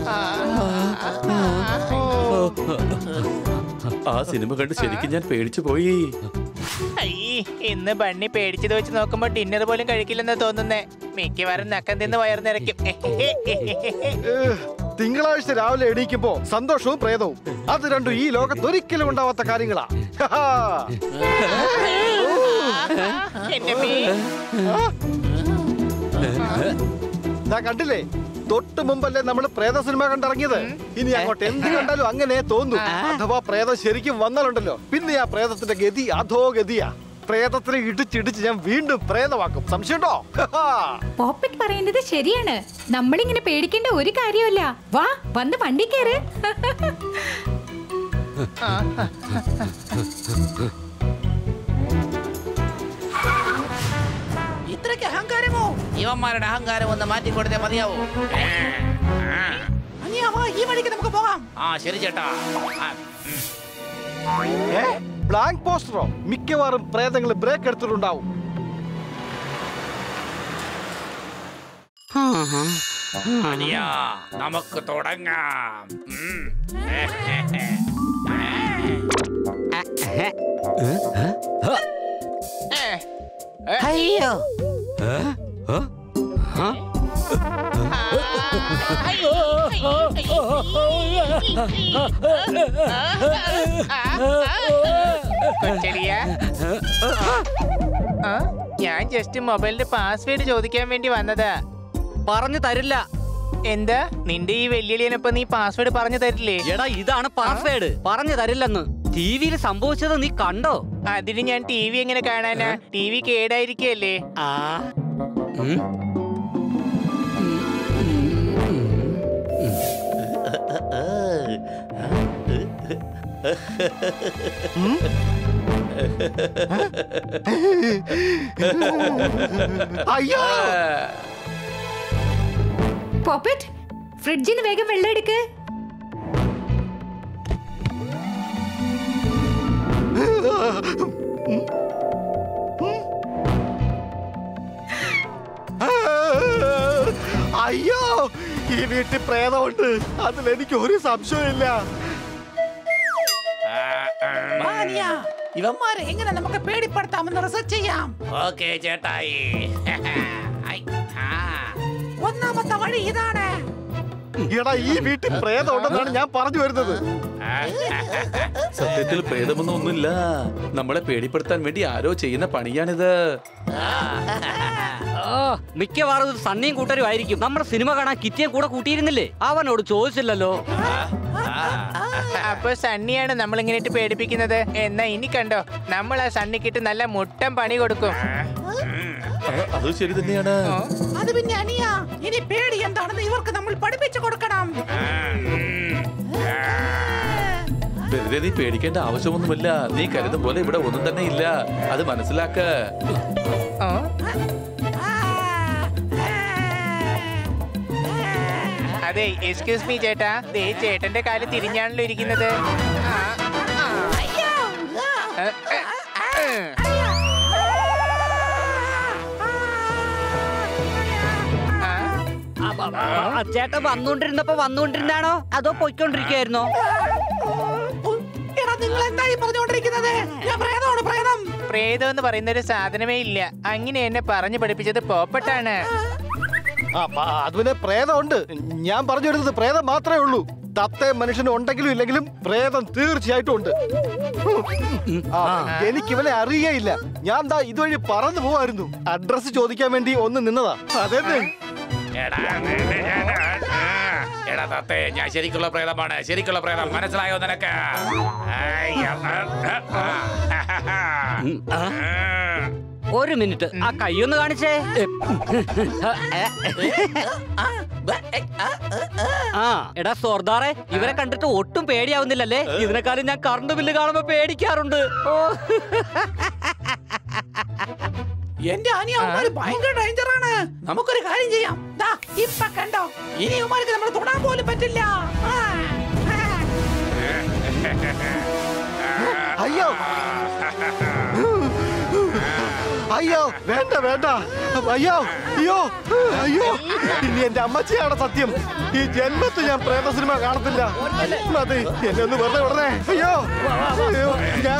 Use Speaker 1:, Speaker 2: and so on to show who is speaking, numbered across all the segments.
Speaker 1: ആ സിനിമ കണ്ട് ശരിക്കും ഞാൻ പേടിച്ചു പോയി
Speaker 2: അയ്യേ ഇന്ന് ബണ്ണി പേടിച്ചത് വെച്ച് നോക്കുമ്പോ ഡിന്നർ പോലും കഴിക്കില്ലെന്ന് തോന്നുന്നേ മിക്കവാറും നക്കം തിന്ന് വയർ നിറയ്ക്കും
Speaker 3: ഏഹ്, തിങ്കളാഴ്ച രാവിലെ എണീക്കുമ്പോ സന്തോഷവും പ്രേതവും അത് രണ്ടും ഈ ലോകത്ത് ഒരിക്കലും ഉണ്ടാവാത്ത കാര്യങ്ങളാ ഹാ.
Speaker 2: എന്റെ മീ
Speaker 3: ദാ കണ്ടില്ലേ തൊട്ട് മുമ്പല്ലേ നമ്മൾ പ്രേത സിനിമ കണ്ടിറങ്ങിയത് ഇനി അങ്ങോട്ട് എന്ത് കണ്ടാലും അങ്ങനെ തോന്നും അഥവാ പ്രേതം ശരിക്കും വന്നാലുണ്ടല്ലോ പിന്നെ ആ പ്രേതത്തിന്റെ ഗതി അധോ ഗതിയാ പ്രേതത്തിനെ ഇടിച്ചിടിച്ച് ഞാൻ വീണ്ടും പ്രേതമാക്കും സംശയമുണ്ടോ ഹാ.
Speaker 4: പോപ്പറ്റ് പറയുന്നത് ശരിയാണ് നമ്മളിങ്ങനെ പേടിക്കേണ്ട ഒരു കാര്യമല്ല വാ വന്ന് വണ്ടി കയറ്
Speaker 5: ഇത്രയ്ക്ക് അഹങ്കാരമോ ഇവന്മാരുടെ അഹങ്കാരം ഒന്ന് മാറ്റി കൊടുത്തേ മതിയാവോ അനിയാവാ ഈ വഴിക്ക് നമുക്ക് പോകാം ആ ശരി ചേട്ടാ ആ,
Speaker 3: ഏ ബ്ലാങ്ക് പോസ്റ്ററോ മിക്കവാറും പ്രേതങ്ങൾ ബ്രേക്ക് എടുത്തിട്ടുണ്ടാവും
Speaker 5: അനിയാ നമുക്ക് തുടങ്ങാം ഉം.
Speaker 6: അയ്യോ
Speaker 2: കൊച്ചടിയ ഞാൻ ജസ്റ്റ് മൊബൈലിന്റെ പാസ്വേഡ് ചോദിക്കാൻ വേണ്ടി വന്നതാ
Speaker 6: പറഞ്ഞു തരില്ല
Speaker 2: എന്താ നിന്റെ ഈ വെല്ലുവിളിയനൊപ്പം നീ പാസ്വേഡ് പറഞ്ഞു തരില്ലേ
Speaker 6: എടാ ഇതാണ് പാസ്വേഡ് പറഞ്ഞു തരില്ലെന്ന് ടി വിയിൽ സംഭവിച്ചത് നീ കണ്ടോ
Speaker 2: അതിന് ഞാൻ ടി വി എങ്ങനെ കാണാനാ ടി വി കേടായിരിക്കല്ലേ
Speaker 6: ആ ഉം.
Speaker 3: അയ്യോ
Speaker 4: പോപ്പറ്റ് ഫ്രിഡ്ജിൽ നിന്ന് വേഗം വെള്ളം എടുക്ക്
Speaker 3: അയ്യോ ഈ വീട്ടിൽ പ്രേതമുണ്ട് അതിൽ എനിക്ക് ഒരു സംശയമില്ല
Speaker 5: വാ, അനിയാ. ഇവന്മാരെ എങ്ങനെ നമുക്ക് പേടിപ്പെടുത്താമെന്ന് റിസർച്ച് ചെയ്യാം ഓക്കെ ചേട്ടായി ഐ, ആ. ഒന്നാമത്തെ വഴി ഇതാണ്
Speaker 3: എടാ ഈ വീട്ടിൽ പ്രേതം ഉണ്ടെന്നാണ് ഞാൻ പറഞ്ഞു വരുന്നത്
Speaker 1: സത്യത്തിൽ പ്രേതമൊന്നും ഒന്നുമില്ല നമ്മളെ പേടിപ്പെടുത്താൻ വേണ്ടി ആരോ ചെയ്യുന്ന പണിയാണിത്
Speaker 6: ആ, മിക്കവാറും ഇത് സണ്ണിയും കൂട്ടരും ആയിരിക്കും നമ്മുടെ സിനിമ കാണാൻ കിറ്റിയെ കൂടെ കൂട്ടിയിരുന്നില്ലേ അവനോട് ചോദിച്ചില്ലല്ലോ
Speaker 2: അപ്പൊ സണ്ണിയാണ് നമ്മൾ ഇങ്ങനെ പേടിപ്പിക്കുന്നത് എന്നാ ഇനി കണ്ടോ നമ്മൾ ആ സണ്ണിക്കിട്ട് നല്ല മുട്ടൻ പണി കൊടുക്കും
Speaker 1: ആ, അത് ശരി തന്നെയാണ്
Speaker 5: അത് പിന്നെ അനിയാ ഇനി പേടി എന്താണെന്ന് ഇവർക്ക് നമ്മൾ പഠിപ്പിച്ചു കൊടുക്കണം
Speaker 1: വെറുതെ നീ പേടിക്കേണ്ട ആവശ്യമൊന്നുമില്ല നീ കരുതും പോലെ ഇവിടെ ഒന്നും തന്നെ ഇല്ല അത് മനസ്സിലാക്ക
Speaker 2: ഓ, അതെ എക്സ്ക്യൂസ് മീ ചേട്ടാ ദേ ചേട്ടന്റെ കാല് തിരിഞ്ഞാണല്ലോ ഇരിക്കുന്നത് ആ, ആ. ഏ, ഏ, ഏ. ആ,
Speaker 6: ആ, ചേട്ടൻ വന്നുകൊണ്ടിരുന്നപ്പോ വന്നുകൊണ്ടിരുന്നാണോ അതോ പൊയ്ക്കൊണ്ടിരിക്കുകയായിരുന്നോ
Speaker 5: എടാ നിങ്ങൾ എന്തായി പറഞ്ഞുകൊണ്ടിരിക്കുന്നത് ഞാൻ പ്രേതമാണ് പ്രേതം
Speaker 2: പ്രേതം എന്ന് പറയുന്ന ഒരു സാധനമേ ഇല്ല അങ്ങനെ എന്നെ പറഞ്ഞു പഠിപ്പിച്ചത് പോപ്പട്ടാണ്
Speaker 3: ആ പ- അത് പിന്നെ പ്രേതമുണ്ട് ഞാൻ പറഞ്ഞു വരുന്നത് പ്രേതം മാത്രമേ ഉള്ളൂ തത്തയും മനുഷ്യനും ഉണ്ടെങ്കിലും ഇല്ലെങ്കിലും പ്രേതം തീർച്ചയായിട്ടും ഉണ്ട് ആ, എനിക്ക് ഇവനെ അറിയേയില്ല ഞാൻ ദാ ഇതുവഴി പറന്നു പോവായിരുന്നു അഡ്രസ് ചോദിക്കാൻ വേണ്ടി ഒന്ന് നിന്നതാ അതെ
Speaker 5: എടാ എടാ തത്തേ ഞാൻ ശരിക്കുള്ള പ്രേതമാണ് ശരിക്കുള്ള പ്രേതം മനസ്സിലായോ നിനക്ക് അയ്യ, ആ, ആ, ആ.
Speaker 6: ഒരു മിനിറ്റ് ആ കൈയൊന്ന് കാണിച്ചേ ആ എടാ സോർദാറെ ഇവരെ കണ്ടിട്ട് ഒട്ടും പേടിയാവുന്നില്ലല്ലേ ഇതിനെക്കാളും ഞാൻ കറണ്ട് ബില്ല് കാണുമ്പോ പേടിക്കാറുണ്ട് ഓ
Speaker 5: എന്റെ അനിയന്മാര് ഭയങ്കര ഡേഞ്ചർ ആണ് നമുക്കൊരു കാര്യം ചെയ്യാം ദാ ഇപ്പൊ കണ്ടോ ഇനി ഉമാർക്ക് നമ്മൾ തൊടാൻ പോലും പറ്റില്ല ആ, ആ.
Speaker 3: അയ്യോ അയ്യോ വേണ്ട വേണ്ട അയ്യോ അയ്യോ അയ്യോ ഇനി എന്റെ അമ്മച്ചിയാണ് സത്യം ഈ ജന്മത്തിൽ ഞാൻ പ്രേത സിനിമ കാണത്തില്ല മതി എന്നെ ഒന്ന് വെറുതെ വിടണേ അയ്യോ അയ്യോ ഞാൻ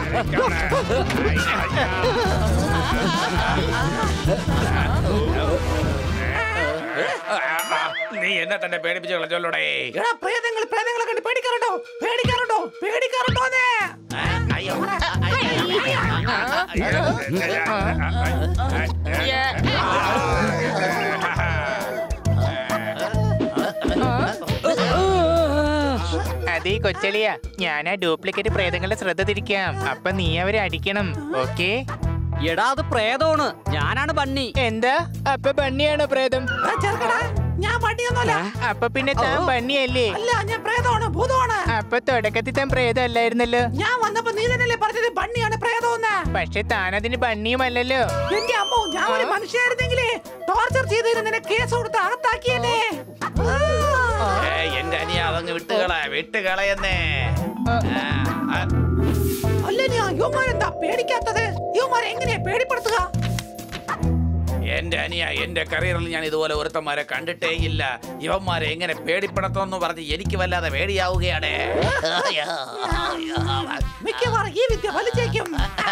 Speaker 1: നീ എന്നെ തന്നെ പേടിപ്പിച്ച് കളഞ്ഞോളൂടെ
Speaker 5: എടാ പ്രേതങ്ങൾ പ്രേതങ്ങളെ കണ്ട് പേടിക്കാറുണ്ടോ പേടിക്കാറുണ്ടോ പേടിക്കാറുണ്ടോന്നേ അയ്യോ
Speaker 2: അതേ കൊച്ചളിയ ഞാൻ ആ ഡ്യൂപ്ലിക്കേറ്റ് പ്രേതങ്ങളുടെ ശ്രദ്ധ തിരിക്കാം അപ്പൊ നീ അവരെ അടിക്കണം ഓക്കേ
Speaker 6: എടാ അത് പ്രേതമാണ് ഞാനാണ് ബണ്ണി
Speaker 2: എന്താ അപ്പൊ ബണ്ണിയാണോ പ്രേതം
Speaker 5: ആ, ചെറുക്കടാ ഞാൻ പട്ടിയൊന്നുമല്ല
Speaker 2: അപ്പൊ പിന്നെ താൻ ബണ്ണിയല്ലേ
Speaker 5: അല്ല ഞാൻ പ്രേതമാണ് ഭൂതമാണ്
Speaker 2: അപ്പൊ തുടക്കത്തിൽ താൻ പ്രേതം അല്ലായിരുന്നല്ലോ
Speaker 5: ഞാൻ വന്നപ്പോ നീ തന്നെയല്ലേ പറഞ്ഞത് ബണ്ണിയാണ് പ്രേതമെന്ന്
Speaker 2: പക്ഷെ താൻ അതിന് ബണ്ണിയുമല്ലല്ലോ
Speaker 5: എന്റെ അമ്മോ ഞാൻ ഒരു മനുഷ്യരായിരുന്നെങ്കിലേ ടോർച്ചർ ചെയ്തതിന് നിന്നെ കേസ് കൊടുത്ത് അകത്താക്കിയല്ലേ
Speaker 1: എന്റെ അനിയ അതങ്ങ് വിട്ടുകള വിട്ടുകളയെന്നേ
Speaker 5: അല്ല നീ യുവമാരെന്താ പേടിക്കാത്തത് യുവമാരെ എങ്ങനെയാ പേടിപ്പെടുത്തുക
Speaker 1: എന്റെ അനിയ എന്റെ കരിയറിൽ ഞാൻ ഇതുപോലെ ഒരുത്തന്മാരെ കണ്ടിട്ടേ ഇല്ല ഇവന്മാരെ എങ്ങനെ പേടിപ്പെടുത്തുമെന്ന് പറഞ്ഞ് എനിക്ക് വല്ലാതെ പേടിയാവുകയാണ്
Speaker 5: മിക്കവാറും ഈ വിദ്യ വലിച്ചേക്കും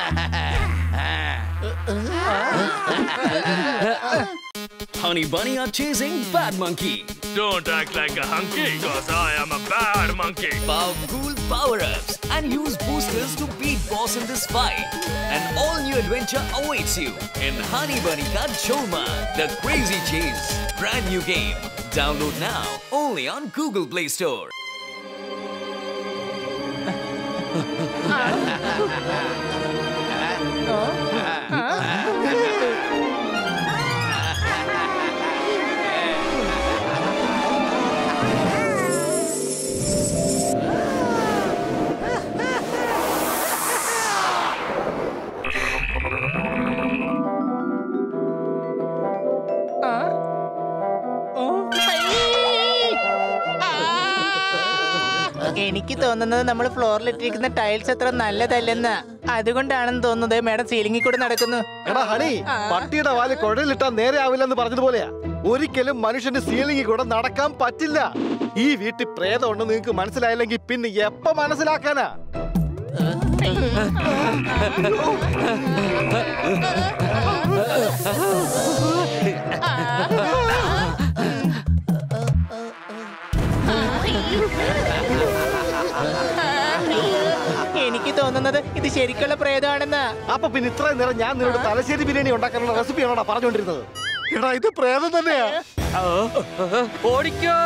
Speaker 7: Honey Bunny are chasing Bad Monkey.
Speaker 8: Don't act like a hunky, cause I am a bad monkey.
Speaker 7: Powerful power-ups and use boosters to beat boss in this fight. An all-new adventure awaits you in Honey Bunny Ka Choma, the Crazy Chase. Brand new game. Download now only on Google Play Store.
Speaker 2: എനിക്ക് തോന്നുന്നത് നമ്മൾ ഫ്ലോറിൽ ഇട്ടിരിക്കുന്ന tiles അത്ര നല്ലതല്ലെന്ന് അതുകൊണ്ടാണെന്ന് തോന്നുന്നത് madam സീലിംഗിൽ കൂടെ നടക്കുന്നു
Speaker 3: എടാ ഹണി പട്ടിയുടെ വാല് കുഴലിട്ടാ നേരെ ആവില്ലെന്ന് പറഞ്ഞതുപോലെയാ ഒരിക്കലും മനുഷ്യന് സീലിംഗിൽ കൂടെ നടക്കാൻ പറ്റില്ല ഈ വീട്ടിൽ പ്രേതം ഉണ്ടെന്ന് നിങ്ങൾക്ക് മനസ്സിലായില്ലെങ്കിൽ പിന്നെ എപ്പ മനസ്സിലാക്കാനാ
Speaker 2: എനിക്ക് തോന്നുന്നത് ഇത് ശരിക്കുള്ള പ്രേതമാണെന്നാ
Speaker 3: അപ്പൊ പിന്നെ ഇത്രയും നേരം ഞാൻ നിന്നോട് തലശ്ശേരി ബിരിയാണി ഉണ്ടാക്കാനുള്ള റെസിപ്പി ആണോടാ പറഞ്ഞുകൊണ്ടിരുന്നത് എടാ ഇത് പ്രേതം തന്നെയാ
Speaker 6: ഓടിക്കോ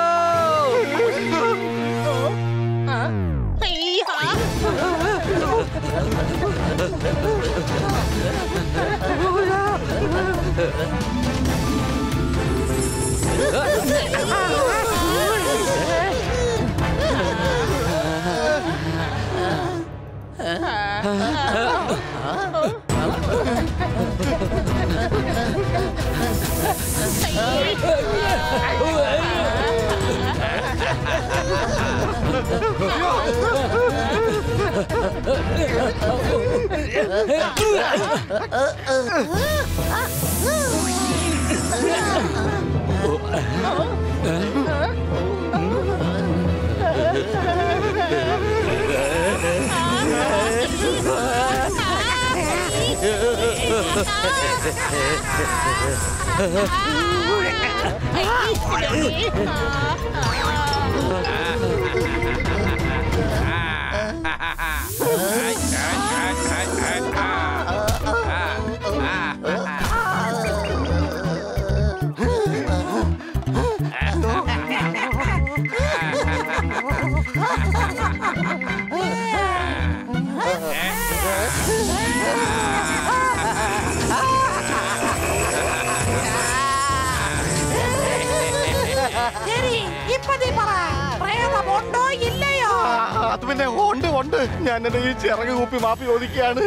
Speaker 5: ശരി ഇപ്പൊ നീ പറ പ്രേതമുണ്ടോ ഇല്ലയോ
Speaker 3: ആ, അത് പിന്നെ ഉണ്ട് ഉണ്ട് ഞാൻ എന്റെ ഈ ചിറക് കൂപ്പി മാപ്പി ചോദിക്കുകയാണ്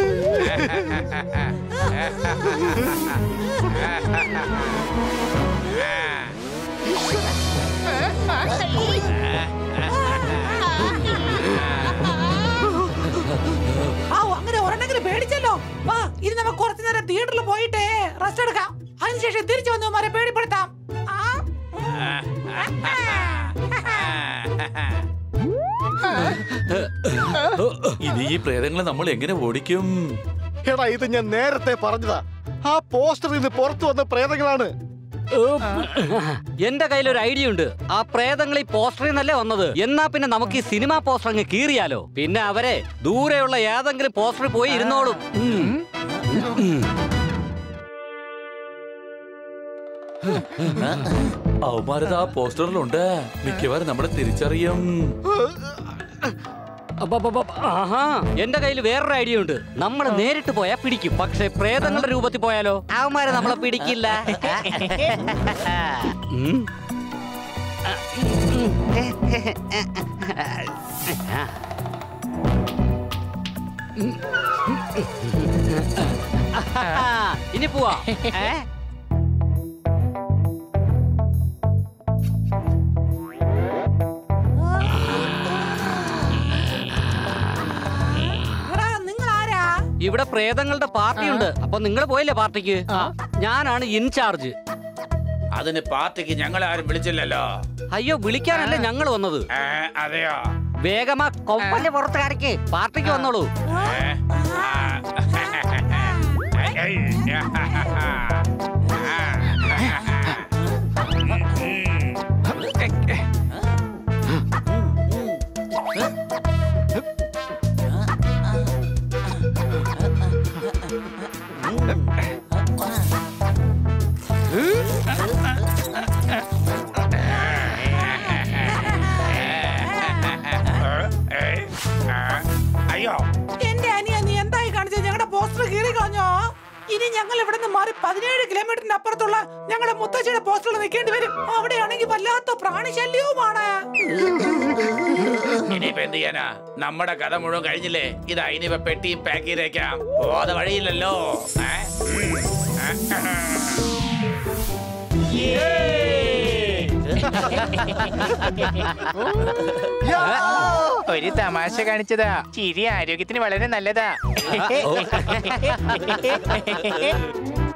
Speaker 5: ആ അങ്ങനെ ഒരെണ്ണെങ്കിലും പേടിച്ചല്ലോ വാ ഇനി നമുക്ക് കുറച്ചു നേരം തിയേറ്ററിൽ പോയിട്ട് റെസ്റ്റ് എടുക്കാം അതിനുശേഷം തിരിച്ചു വന്ന് ഇവന്മാരെ പേടിപ്പെടുത്താം ആ?
Speaker 1: ഇനി ഈ പ്രേതങ്ങളെ നമ്മൾ എങ്ങനെ ഓടിക്കും
Speaker 3: എടാ ഇത് ഞാൻ നേരത്തെ പറഞ്ഞതാ ആ പോസ്റ്ററിൽ നിന്ന് പുറത്തു വന്ന പ്രേതങ്ങളാണ്
Speaker 6: എന്റെ കയ്യിൽ ഒരു ഐഡിയ ഉണ്ട് ആ പ്രേതങ്ങൾ ഈ പോസ്റ്ററിൽ നിന്നല്ലേ വന്നത് എന്നാ പിന്നെ നമുക്ക് ഈ സിനിമാ പോസ്റ്റർ അങ്ങ് കീറിയാലോ പിന്നെ അവരെ ദൂരെയുള്ള ഏതെങ്കിലും പോസ്റ്ററിൽ പോയി ഇരുന്നോളും ഉം.
Speaker 1: അവന്മാരത് ആ പോസ്റ്ററിലുണ്ട് മിക്കവാറും നമ്മളെ തിരിച്ചറിയും
Speaker 6: അబ్బబ్బబ్బ, ആഹാ എന്റെ കയ്യിൽ വേറൊരു ഐഡിയ ഉണ്ട് നമ്മൾ നേരിട്ട് പോയാ പിടിക്കും പക്ഷെ പ്രേതങ്ങളുടെ രൂപത്തിൽ പോയാലോ അവന്മാരെ നമ്മളെ പിടിക്കില്ല ഉം. ഇനി പോവാ ഏ?
Speaker 5: എടാ നിങ്ങൾ ആരാ
Speaker 6: ഇവിടെ പ്രേതങ്ങളുടെ പാർട്ടിയുണ്ട് അപ്പൊ നിങ്ങൾ പോയില്ലേ പാർട്ടിക്ക് ഞാനാണ് ഇൻചാർജ്
Speaker 1: അതിന് പാർട്ടിക്ക് ഞങ്ങളെ ആരും വിളിച്ചില്ലല്ലോ
Speaker 6: അയ്യോ വിളിക്കാനല്ലേ ഞങ്ങൾ വന്നത്
Speaker 1: ഏ, അതെയോ
Speaker 6: വേഗമാ കൊമ്പന്റെ പുറത്ത് കരക്ക് പാർട്ടിക്ക് വന്നോളൂ
Speaker 1: ഏ? ആ. ഏയ്. ഏയ്. ആ. അയ്യോ
Speaker 5: എന്റെ അനിയ നീ എന്തായി കാണിച്ചത് ഞങ്ങളുടെ പോസ്റ്റർ കീറി കളഞ്ഞോ ഇനി ഞങ്ങൾ ഇവിടെ നിന്ന് മാറി പതിനേഴ് കിലോമീറ്ററിന് അപ്പുറത്തുള്ള ഞങ്ങളുടെ മുത്തശ്ശിയുടെ പോസ്റ്ററിൽ നിൽക്കേണ്ടി വരും അവിടെയാണെങ്കിൽ വല്ലാത്ത പ്രാണിശല്യവുമാണ്
Speaker 1: ഇനിയിപ്പോ എന്ത് ചെയ്യാനാ നമ്മുടെ കഥ മുഴുവൻ കഴിഞ്ഞില്ലേ ഇതാ ഇനിയിപ്പോ പെട്ടിയും പാക്ക് ചെയ്തേക്കാം പോകാതെ വഴിയില്ലല്ലോ ഏ? ഉം. ആ.
Speaker 2: ഒരു തമാശ കാണിച്ചതാ ചിരി ആരോഗ്യത്തിന് വളരെ നല്ലതാ